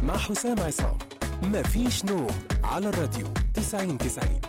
مع حسام عصام مفيش نوم على الراديو 90 90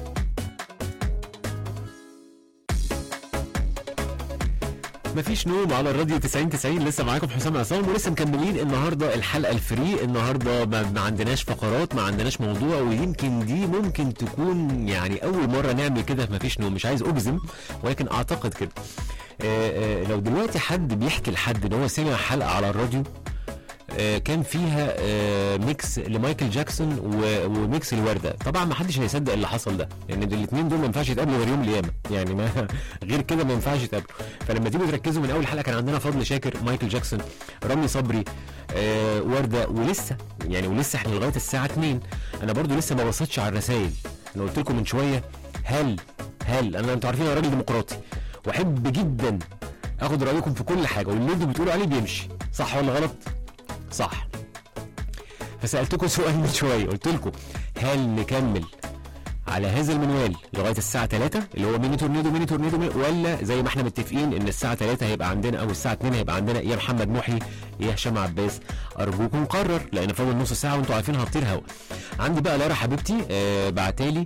مفيش نوم على الراديو 90 90 لسه معاكم حسام عصام ولسه مكملين النهارده الحلقه الفري النهارده ما, ما عندناش فقرات ما عندناش موضوع ويمكن دي ممكن تكون يعني اول مره نعمل كده في مفيش نوم مش عايز اجزم ولكن اعتقد كده آه، آه، لو دلوقتي حد بيحكي لحد ان هو سمع حلقه على الراديو آه، كان فيها آه، ميكس لمايكل جاكسون و- وميكس لوردة طبعا ما حدش هيصدق اللي حصل ده لان الاثنين دول ما ينفعش يتقابلوا غير يوم القيامه يعني ما غير كده ما ينفعش يتقابلوا فلما تيجوا تركزوا من اول حلقه كان عندنا فضل شاكر مايكل جاكسون رامي صبري آه ورده ولسه يعني ولسه احنا لغايه الساعه 2 انا برضو لسه ما بصيتش على الرسائل انا قلت لكم من شويه هل هل انا انتوا عارفين انا راجل ديمقراطي واحب جدا اخد رايكم في كل حاجه واللي انتوا بتقولوا عليه بيمشي صح ولا غلط صح فسالتكم سؤال من شويه قلت لكم هل نكمل على هذا المنوال لغايه الساعه 3 اللي هو ميني تورنيدو ميني تورنيدو ميني ولا زي ما احنا متفقين ان الساعه 3 هيبقى عندنا او الساعه 2 هيبقى عندنا يا محمد محي يا هشام عباس ارجوكم قرر لان فاضل نص ساعه وانتوا عارفين هطير هوا عندي بقى لارا حبيبتي آه بعتالي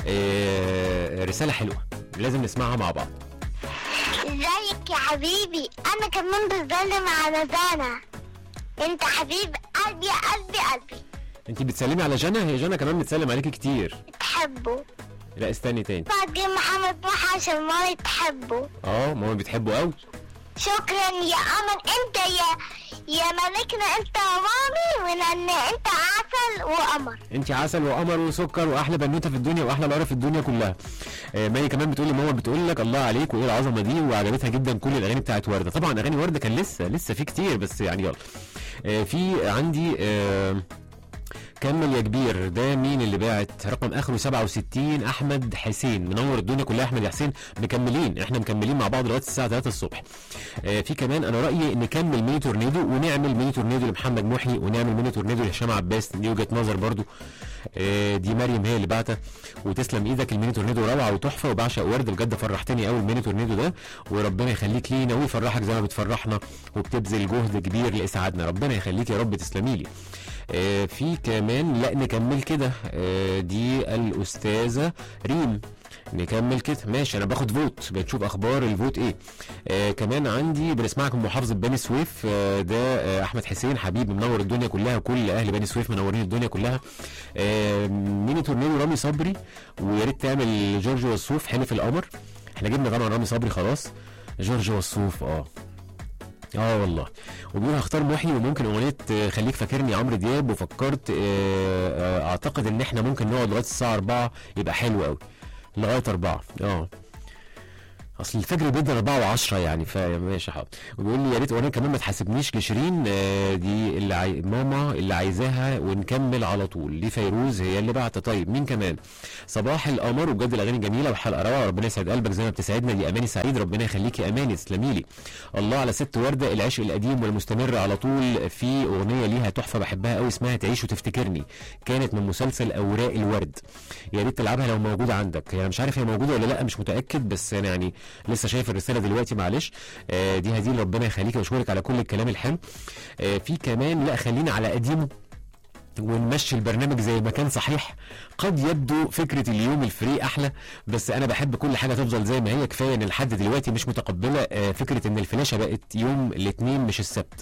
آه رساله حلوه لازم نسمعها مع بعض ازيك يا حبيبي انا كمان بسلم على زانا انت حبيب قلبي قلبي قلبي انت بتسلمي على جنى هي جنى كمان بتسلم عليكي كتير تحبه لا استني تاني بعد محمد محي عشان مامي تحبه اه ماما بتحبه قوي شكرا يا امل انت يا يا ملكنا انت مامي ولان انت عسل وقمر انت عسل وقمر وسكر واحلى بنوته في الدنيا واحلى لارا في الدنيا كلها آه مي كمان بتقول لي ماما بتقول لك الله عليك وايه العظمه دي وعجبتها جدا كل الاغاني بتاعت ورده طبعا اغاني ورده كان لسه لسه في كتير بس يعني يلا آه في عندي آه كمل يا كبير ده مين اللي باعت رقم اخره 67 احمد حسين منور الدنيا كلها احمد يا حسين مكملين احنا مكملين مع بعض لغايه الساعه 3 الصبح آه في كمان انا رايي نكمل ميني تورنيدو ونعمل ميني تورنيدو لمحمد محي ونعمل ميني تورنيدو لهشام عباس دي وجهه نظر برضو آه دي مريم هي اللي بعتها وتسلم ايدك الميني تورنيدو روعه وتحفه وبعشق ورد بجد فرحتني قوي الميني تورنيدو ده وربنا يخليك لينا ويفرحك زي ما بتفرحنا وبتبذل جهد كبير لاسعادنا ربنا يخليك يا رب تسلمي لي آه في كمان لا نكمل كده آه دي الاستاذه ريم نكمل كده ماشي انا باخد فوت بنشوف اخبار الفوت ايه آه كمان عندي بنسمعك من محافظه بني سويف آه ده آه احمد حسين حبيبي منور الدنيا كلها كل اهل بني سويف منورين الدنيا كلها آه ميني تورنيدو رامي صبري ويا ريت تعمل جورج وسوف حلف القمر احنا جبنا طبعا رامي صبري خلاص جورج وسوف اه اه والله وبيقول هختار محي وممكن اغنيه آه، خليك فاكرني عمرو دياب وفكرت آه، آه، اعتقد ان احنا ممكن نقعد لغايه الساعه 4 يبقى حلو قوي لغايه 4 اه اصل الفجر بيبدا 4 و10 يعني فماشي حاضر وبيقول لي يا ريت اغنيه كمان ما تحاسبنيش لشيرين آه، دي اللي عاي... ماما اللي عايزاها ونكمل على طول دي فيروز هي اللي بعت طيب مين كمان صباح القمر وبجد الاغاني جميله وحلقه روعه ربنا يسعد قلبك زي ما بتسعدنا دي اماني سعيد ربنا يخليكي يا اماني تسلمي لي الله على ست ورده العشق القديم والمستمر على طول في اغنيه ليها تحفه بحبها قوي اسمها تعيش وتفتكرني كانت من مسلسل اوراق الورد يا ريت تلعبها لو موجوده عندك يعني مش عارف هي موجوده ولا لا مش متاكد بس انا يعني لسه شايف الرساله دلوقتي معلش آه دي هديه ربنا يخليك واشكرك على كل الكلام الحلو آه في كمان لا خلينا على قديمه ونمشي البرنامج زي ما كان صحيح قد يبدو فكره اليوم الفري احلى بس انا بحب كل حاجه تفضل زي ما هي كفايه ان لحد دلوقتي مش متقبله آه، فكره ان الفلاشه بقت يوم الاثنين مش السبت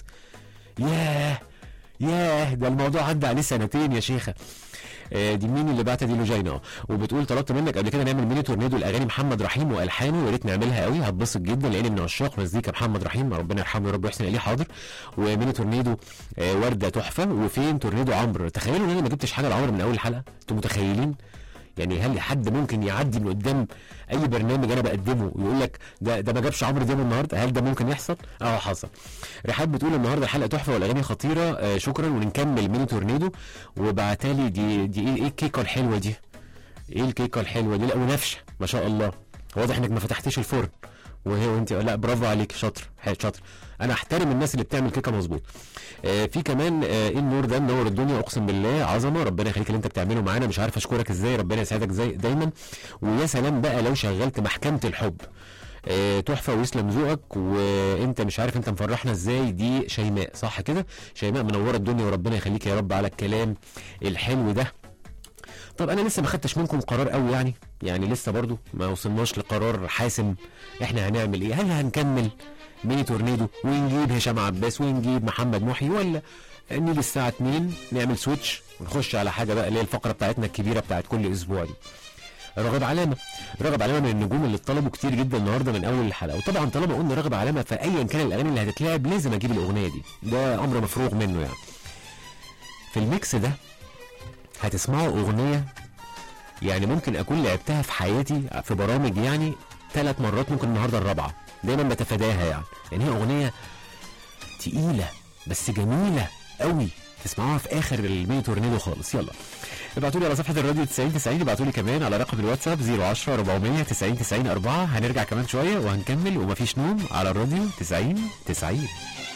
ياه ياه ده الموضوع عدى عليه سنتين يا شيخه آه، دي مين اللي بعتها دي لوجينا اه وبتقول طلبت منك قبل كده نعمل ميني تورنيدو الاغاني محمد رحيم والحانه ويا ريت نعملها قوي هتبسط جدا لان من عشاق مزيكا محمد رحيم ربنا يرحمه يا رب ويحسن اليه حاضر وميني تورنيدو آه، ورده تحفه وفين تورنيدو عمرو تخيلوا ان انا ما جبتش حاجه لعمرو من اول حلقه انتوا متخيلين يعني هل حد ممكن يعدي من قدام اي برنامج انا بقدمه ويقول لك ده ده ما جابش عمرو دياب النهارده هل ده ممكن يحصل اه حصل رحاب بتقول النهارده الحلقه تحفه والاغاني خطيره آه شكرا ونكمل ميني تورنيدو وبعتالي دي دي ايه ايه الكيكه الحلوه دي ايه الكيكه الحلوه دي لا ونفشه ما شاء الله واضح انك ما فتحتيش الفرن وهي وانت لا برافو عليك شاطر حي- شاطر انا احترم الناس اللي بتعمل كيكه مظبوط آه في كمان آه ايه النور ده منور الدنيا اقسم بالله عظمه ربنا يخليك اللي انت بتعمله معانا مش عارف اشكرك ازاي ربنا يسعدك زي دايما ويا سلام بقى لو شغلت محكمه الحب آه، تحفه ويسلم ذوقك وانت مش عارف انت مفرحنا ازاي دي شيماء صح كده شيماء منوره الدنيا وربنا يخليك يا رب على الكلام الحلو ده طب انا لسه ما خدتش منكم قرار قوي يعني يعني لسه برضو ما وصلناش لقرار حاسم احنا هنعمل ايه هل هنكمل ميني تورنيدو ونجيب هشام عباس ونجيب محمد محي ولا نيجي الساعه 2 نعمل سويتش ونخش على حاجه بقى اللي هي الفقره بتاعتنا الكبيره بتاعت كل اسبوع دي راغب علامه راغب علامه من النجوم اللي اتطلبوا كتير جدا النهارده من اول الحلقه وطبعا طالما قلنا راغب علامه فايا كان الاغاني اللي هتتلعب لازم اجيب الاغنيه دي ده امر مفروغ منه يعني في الميكس ده هتسمعوا اغنيه يعني ممكن اكون لعبتها في حياتي في برامج يعني ثلاث مرات ممكن النهارده الرابعه دايما بتفاداها يعني لان هي اغنيه تقيله بس جميله قوي تسمعوها في اخر الميني تورنيدو خالص يلا ابعتوا لي على صفحه الراديو 90 90 ابعتوا لي كمان على رقم الواتساب 010 400 90 90 4 هنرجع كمان شويه وهنكمل ومفيش نوم على الراديو 90 90